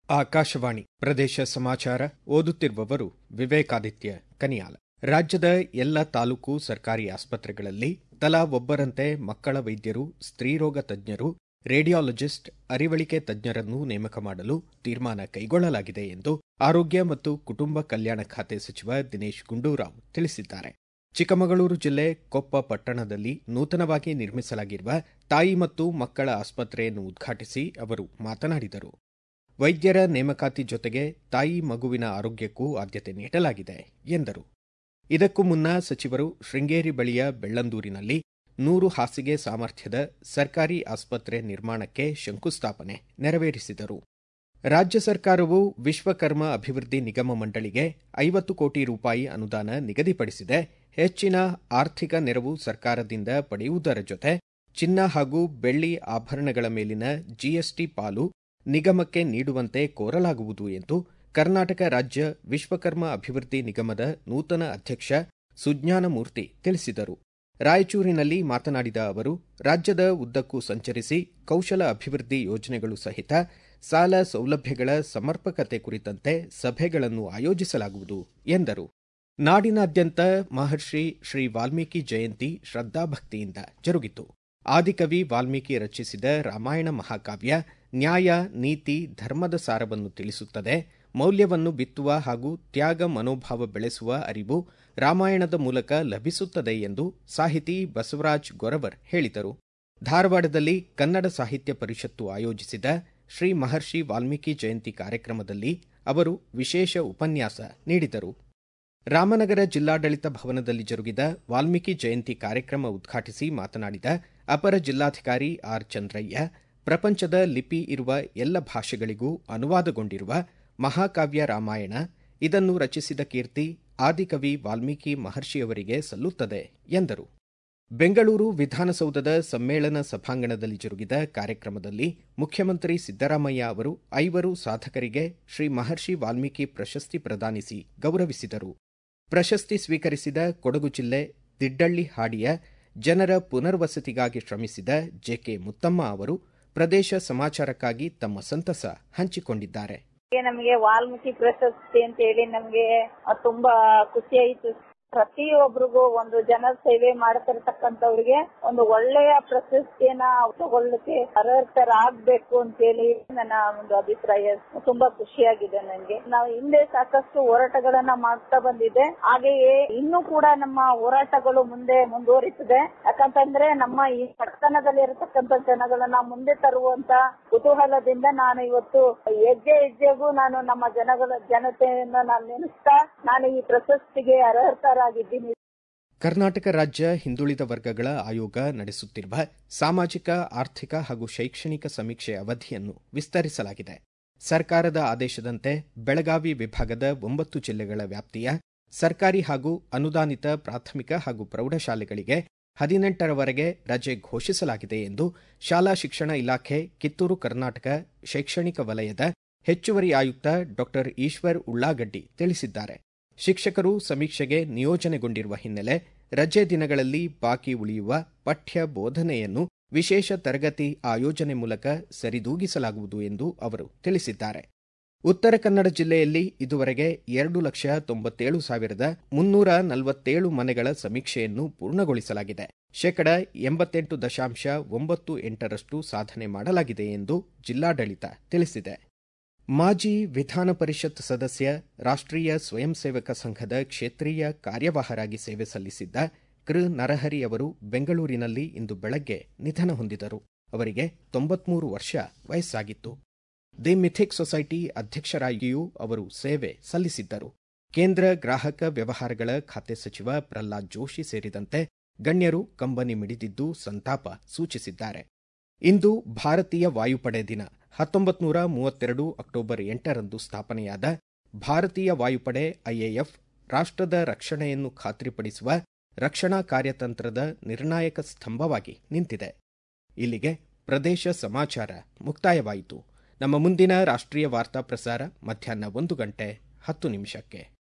ಆಕಾಶವಾಣಿ ಪ್ರದೇಶ ಸಮಾಚಾರ ಓದುತ್ತಿರುವವರು ವಿವೇಕಾದಿತ್ಯ ಕನಿಯಾಲ ರಾಜ್ಯದ ಎಲ್ಲ ತಾಲೂಕು ಸರ್ಕಾರಿ ಆಸ್ಪತ್ರೆಗಳಲ್ಲಿ ತಲಾ ಒಬ್ಬರಂತೆ ಮಕ್ಕಳ ವೈದ್ಯರು ಸ್ತ್ರೀರೋಗ ತಜ್ಞರು ರೇಡಿಯಾಲಜಿಸ್ಟ್ ಅರಿವಳಿಕೆ ತಜ್ಞರನ್ನು ನೇಮಕ ಮಾಡಲು ತೀರ್ಮಾನ ಕೈಗೊಳ್ಳಲಾಗಿದೆ ಎಂದು ಆರೋಗ್ಯ ಮತ್ತು ಕುಟುಂಬ ಕಲ್ಯಾಣ ಖಾತೆ ಸಚಿವ ದಿನೇಶ್ ಗುಂಡೂರಾವ್ ತಿಳಿಸಿದ್ದಾರೆ ಚಿಕ್ಕಮಗಳೂರು ಜಿಲ್ಲೆ ಕೊಪ್ಪ ಪಟ್ಟಣದಲ್ಲಿ ನೂತನವಾಗಿ ನಿರ್ಮಿಸಲಾಗಿರುವ ತಾಯಿ ಮತ್ತು ಮಕ್ಕಳ ಆಸ್ಪತ್ರೆಯನ್ನು ಉದ್ಘಾಟಿಸಿ ಅವರು ಮಾತನಾಡಿದರು ವೈದ್ಯರ ನೇಮಕಾತಿ ಜೊತೆಗೆ ತಾಯಿ ಮಗುವಿನ ಆರೋಗ್ಯಕ್ಕೂ ಆದ್ಯತೆ ನೀಡಲಾಗಿದೆ ಎಂದರು ಇದಕ್ಕೂ ಮುನ್ನ ಸಚಿವರು ಶೃಂಗೇರಿ ಬಳಿಯ ಬೆಳ್ಳಂದೂರಿನಲ್ಲಿ ನೂರು ಹಾಸಿಗೆ ಸಾಮರ್ಥ್ಯದ ಸರ್ಕಾರಿ ಆಸ್ಪತ್ರೆ ನಿರ್ಮಾಣಕ್ಕೆ ಶಂಕುಸ್ಥಾಪನೆ ನೆರವೇರಿಸಿದರು ರಾಜ್ಯ ಸರ್ಕಾರವು ವಿಶ್ವಕರ್ಮ ಅಭಿವೃದ್ಧಿ ನಿಗಮ ಮಂಡಳಿಗೆ ಐವತ್ತು ಕೋಟಿ ರೂಪಾಯಿ ಅನುದಾನ ನಿಗದಿಪಡಿಸಿದೆ ಹೆಚ್ಚಿನ ಆರ್ಥಿಕ ನೆರವು ಸರ್ಕಾರದಿಂದ ಪಡೆಯುವುದರ ಜೊತೆ ಚಿನ್ನ ಹಾಗೂ ಬೆಳ್ಳಿ ಆಭರಣಗಳ ಮೇಲಿನ ಜಿಎಸ್ಟಿ ಪಾಲು ನಿಗಮಕ್ಕೆ ನೀಡುವಂತೆ ಕೋರಲಾಗುವುದು ಎಂದು ಕರ್ನಾಟಕ ರಾಜ್ಯ ವಿಶ್ವಕರ್ಮ ಅಭಿವೃದ್ಧಿ ನಿಗಮದ ನೂತನ ಅಧ್ಯಕ್ಷ ಸುಜ್ಞಾನಮೂರ್ತಿ ತಿಳಿಸಿದರು ರಾಯಚೂರಿನಲ್ಲಿ ಮಾತನಾಡಿದ ಅವರು ರಾಜ್ಯದ ಉದ್ದಕ್ಕೂ ಸಂಚರಿಸಿ ಕೌಶಲ ಅಭಿವೃದ್ಧಿ ಯೋಜನೆಗಳು ಸಹಿತ ಸಾಲ ಸೌಲಭ್ಯಗಳ ಸಮರ್ಪಕತೆ ಕುರಿತಂತೆ ಸಭೆಗಳನ್ನು ಆಯೋಜಿಸಲಾಗುವುದು ಎಂದರು ನಾಡಿನಾದ್ಯಂತ ಮಹರ್ಷಿ ಶ್ರೀ ವಾಲ್ಮೀಕಿ ಜಯಂತಿ ಶ್ರದ್ಧಾಭಕ್ತಿಯಿಂದ ಜರುಗಿತು ಆದಿಕವಿ ವಾಲ್ಮೀಕಿ ರಚಿಸಿದ ರಾಮಾಯಣ ಮಹಾಕಾವ್ಯ ನ್ಯಾಯ ನೀತಿ ಧರ್ಮದ ಸಾರವನ್ನು ತಿಳಿಸುತ್ತದೆ ಮೌಲ್ಯವನ್ನು ಬಿತ್ತುವ ಹಾಗೂ ತ್ಯಾಗ ಮನೋಭಾವ ಬೆಳೆಸುವ ಅರಿವು ರಾಮಾಯಣದ ಮೂಲಕ ಲಭಿಸುತ್ತದೆ ಎಂದು ಸಾಹಿತಿ ಬಸವರಾಜ್ ಗೊರವರ್ ಹೇಳಿದರು ಧಾರವಾಡದಲ್ಲಿ ಕನ್ನಡ ಸಾಹಿತ್ಯ ಪರಿಷತ್ತು ಆಯೋಜಿಸಿದ ಶ್ರೀ ಮಹರ್ಷಿ ವಾಲ್ಮೀಕಿ ಜಯಂತಿ ಕಾರ್ಯಕ್ರಮದಲ್ಲಿ ಅವರು ವಿಶೇಷ ಉಪನ್ಯಾಸ ನೀಡಿದರು ರಾಮನಗರ ಜಿಲ್ಲಾಡಳಿತ ಭವನದಲ್ಲಿ ಜರುಗಿದ ವಾಲ್ಮೀಕಿ ಜಯಂತಿ ಕಾರ್ಯಕ್ರಮ ಉದ್ಘಾಟಿಸಿ ಮಾತನಾಡಿದ ಅಪರ ಜಿಲ್ಲಾಧಿಕಾರಿ ಆರ್ ಚಂದ್ರಯ್ಯ ಪ್ರಪಂಚದ ಲಿಪಿ ಇರುವ ಎಲ್ಲ ಭಾಷೆಗಳಿಗೂ ಅನುವಾದಗೊಂಡಿರುವ ಮಹಾಕಾವ್ಯ ರಾಮಾಯಣ ಇದನ್ನು ರಚಿಸಿದ ಕೀರ್ತಿ ಆದಿಕವಿ ವಾಲ್ಮೀಕಿ ಮಹರ್ಷಿಯವರಿಗೆ ಸಲ್ಲುತ್ತದೆ ಎಂದರು ಬೆಂಗಳೂರು ವಿಧಾನಸೌಧದ ಸಮ್ಮೇಳನ ಸಭಾಂಗಣದಲ್ಲಿ ಜರುಗಿದ ಕಾರ್ಯಕ್ರಮದಲ್ಲಿ ಮುಖ್ಯಮಂತ್ರಿ ಸಿದ್ದರಾಮಯ್ಯ ಅವರು ಐವರು ಸಾಧಕರಿಗೆ ಶ್ರೀ ಮಹರ್ಷಿ ವಾಲ್ಮೀಕಿ ಪ್ರಶಸ್ತಿ ಪ್ರದಾನಿಸಿ ಗೌರವಿಸಿದರು ಪ್ರಶಸ್ತಿ ಸ್ವೀಕರಿಸಿದ ಕೊಡಗು ಜಿಲ್ಲೆ ದಿಡ್ಡಳ್ಳಿ ಹಾಡಿಯ ಜನರ ಪುನರ್ವಸತಿಗಾಗಿ ಶ್ರಮಿಸಿದ ಜೆಕೆ ಮುತ್ತಮ್ಮ ಅವರು ಪ್ರದೇಶ ಸಮಾಚಾರಕ್ಕಾಗಿ ತಮ್ಮ ಸಂತಸ ಹಂಚಿಕೊಂಡಿದ್ದಾರೆ ನಮಗೆ ವಾಲ್ಮೀಕಿ ಪ್ರಶಸ್ತಿ ಅಂತ ಹೇಳಿ ನಮಗೆ ತುಂಬಾ ಖುಷಿ ಆಯಿತು ಪ್ರತಿಯೊಬ್ಬರಿಗೂ ಒಂದು ಜನ ಸೇವೆ ಮಾಡ್ತಿರ್ತಕ್ಕಂಥವ್ರಿಗೆ ಒಂದು ಒಳ್ಳೆಯ ಪ್ರಶಸ್ತಿಯನ್ನ ತಗೊಳ್ಳಿಕ್ಕೆ ಅರ್ಹತರಾಗಬೇಕು ಅಂತ ಹೇಳಿ ನನ್ನ ಒಂದು ಅಭಿಪ್ರಾಯ ತುಂಬಾ ಖುಷಿಯಾಗಿದೆ ನನಗೆ ನಾವು ಹಿಂದೆ ಸಾಕಷ್ಟು ಹೋರಾಟಗಳನ್ನ ಮಾಡ್ತಾ ಬಂದಿದೆ ಹಾಗೆಯೇ ಇನ್ನೂ ಕೂಡ ನಮ್ಮ ಹೋರಾಟಗಳು ಮುಂದೆ ಮುಂದುವರಿಸಿದೆ ಯಾಕಂತಂದ್ರೆ ನಮ್ಮ ಈ ಪಟ್ಟಣದಲ್ಲಿ ಇರತಕ್ಕಂತ ಜನಗಳನ್ನ ಮುಂದೆ ತರುವಂತ ಕುತೂಹಲದಿಂದ ನಾನು ಇವತ್ತು ಹೆಜ್ಜೆ ಹೆಜ್ಜೆಗೂ ನಾನು ನಮ್ಮ ಜನಗಳ ಜನತೆಯನ್ನ ನಾನು ನೆನೆಸ್ತಾ ನಾನು ಈ ಪ್ರಶಸ್ತಿಗೆ ಅರ್ಹತರ ಕರ್ನಾಟಕ ರಾಜ್ಯ ಹಿಂದುಳಿದ ವರ್ಗಗಳ ಆಯೋಗ ನಡೆಸುತ್ತಿರುವ ಸಾಮಾಜಿಕ ಆರ್ಥಿಕ ಹಾಗೂ ಶೈಕ್ಷಣಿಕ ಸಮೀಕ್ಷೆ ಅವಧಿಯನ್ನು ವಿಸ್ತರಿಸಲಾಗಿದೆ ಸರ್ಕಾರದ ಆದೇಶದಂತೆ ಬೆಳಗಾವಿ ವಿಭಾಗದ ಒಂಬತ್ತು ಜಿಲ್ಲೆಗಳ ವ್ಯಾಪ್ತಿಯ ಸರ್ಕಾರಿ ಹಾಗೂ ಅನುದಾನಿತ ಪ್ರಾಥಮಿಕ ಹಾಗೂ ಪ್ರೌಢಶಾಲೆಗಳಿಗೆ ಹದಿನೆಂಟರವರೆಗೆ ರಜೆ ಘೋಷಿಸಲಾಗಿದೆ ಎಂದು ಶಾಲಾ ಶಿಕ್ಷಣ ಇಲಾಖೆ ಕಿತ್ತೂರು ಕರ್ನಾಟಕ ಶೈಕ್ಷಣಿಕ ವಲಯದ ಹೆಚ್ಚುವರಿ ಆಯುಕ್ತ ಡಾ ಈಶ್ವರ್ ಉಳ್ಳಾಗಡ್ಡಿ ತಿಳಿಸಿದ್ದಾರೆ ಶಿಕ್ಷಕರು ಸಮೀಕ್ಷೆಗೆ ನಿಯೋಜನೆಗೊಂಡಿರುವ ಹಿನ್ನೆಲೆ ರಜೆ ದಿನಗಳಲ್ಲಿ ಬಾಕಿ ಉಳಿಯುವ ಪಠ್ಯ ಬೋಧನೆಯನ್ನು ವಿಶೇಷ ತರಗತಿ ಆಯೋಜನೆ ಮೂಲಕ ಸರಿದೂಗಿಸಲಾಗುವುದು ಎಂದು ಅವರು ತಿಳಿಸಿದ್ದಾರೆ ಉತ್ತರ ಕನ್ನಡ ಜಿಲ್ಲೆಯಲ್ಲಿ ಇದುವರೆಗೆ ಎರಡು ಲಕ್ಷ ತೊಂಬತ್ತೇಳು ಸಾವಿರದ ಮುನ್ನೂರ ನಲವತ್ತೇಳು ಮನೆಗಳ ಸಮೀಕ್ಷೆಯನ್ನು ಪೂರ್ಣಗೊಳಿಸಲಾಗಿದೆ ಶೇಕಡ ಎಂಬತ್ತೆಂಟು ದಶಾಂಶ ಒಂಬತ್ತು ಎಂಟರಷ್ಟು ಸಾಧನೆ ಮಾಡಲಾಗಿದೆ ಎಂದು ಜಿಲ್ಲಾಡಳಿತ ತಿಳಿಸಿದೆ ಮಾಜಿ ವಿಧಾನ ಪರಿಷತ್ ಸದಸ್ಯ ರಾಷ್ಟ್ರೀಯ ಸ್ವಯಂ ಸೇವಕ ಸಂಘದ ಕ್ಷೇತ್ರೀಯ ಕಾರ್ಯವಾಹರಾಗಿ ಸೇವೆ ಸಲ್ಲಿಸಿದ್ದ ಕೃ ನರಹರಿ ಅವರು ಬೆಂಗಳೂರಿನಲ್ಲಿ ಇಂದು ಬೆಳಗ್ಗೆ ನಿಧನ ಹೊಂದಿದರು ಅವರಿಗೆ ತೊಂಬತ್ಮೂರು ವರ್ಷ ವಯಸ್ಸಾಗಿತ್ತು ದಿ ಮಿಥಿಕ್ ಸೊಸೈಟಿ ಅಧ್ಯಕ್ಷರಾಗಿಯೂ ಅವರು ಸೇವೆ ಸಲ್ಲಿಸಿದ್ದರು ಕೇಂದ್ರ ಗ್ರಾಹಕ ವ್ಯವಹಾರಗಳ ಖಾತೆ ಸಚಿವ ಪ್ರಹ್ಲಾದ್ ಜೋಶಿ ಸೇರಿದಂತೆ ಗಣ್ಯರು ಕಂಬನಿ ಮಿಡಿದಿದ್ದು ಸಂತಾಪ ಸೂಚಿಸಿದ್ದಾರೆ ಇಂದು ಭಾರತೀಯ ವಾಯುಪಡೆ ದಿನ ಹತ್ತೊಂಬತ್ತು ನೂರ ಮೂವತ್ತೆರಡು ಅಕ್ಟೋಬರ್ ಎಂಟರಂದು ಸ್ಥಾಪನೆಯಾದ ಭಾರತೀಯ ವಾಯುಪಡೆ ಐಎಎಫ್ ರಾಷ್ಟ್ರದ ರಕ್ಷಣೆಯನ್ನು ಖಾತ್ರಿಪಡಿಸುವ ರಕ್ಷಣಾ ಕಾರ್ಯತಂತ್ರದ ನಿರ್ಣಾಯಕ ಸ್ತಂಭವಾಗಿ ನಿಂತಿದೆ ಇಲ್ಲಿಗೆ ಪ್ರದೇಶ ಸಮಾಚಾರ ಮುಕ್ತಾಯವಾಯಿತು ನಮ್ಮ ಮುಂದಿನ ರಾಷ್ಟ್ರೀಯ ವಾರ್ತಾ ಪ್ರಸಾರ ಮಧ್ಯಾಹ್ನ ಒಂದು ಗಂಟೆ ಹತ್ತು ನಿಮಿಷಕ್ಕೆ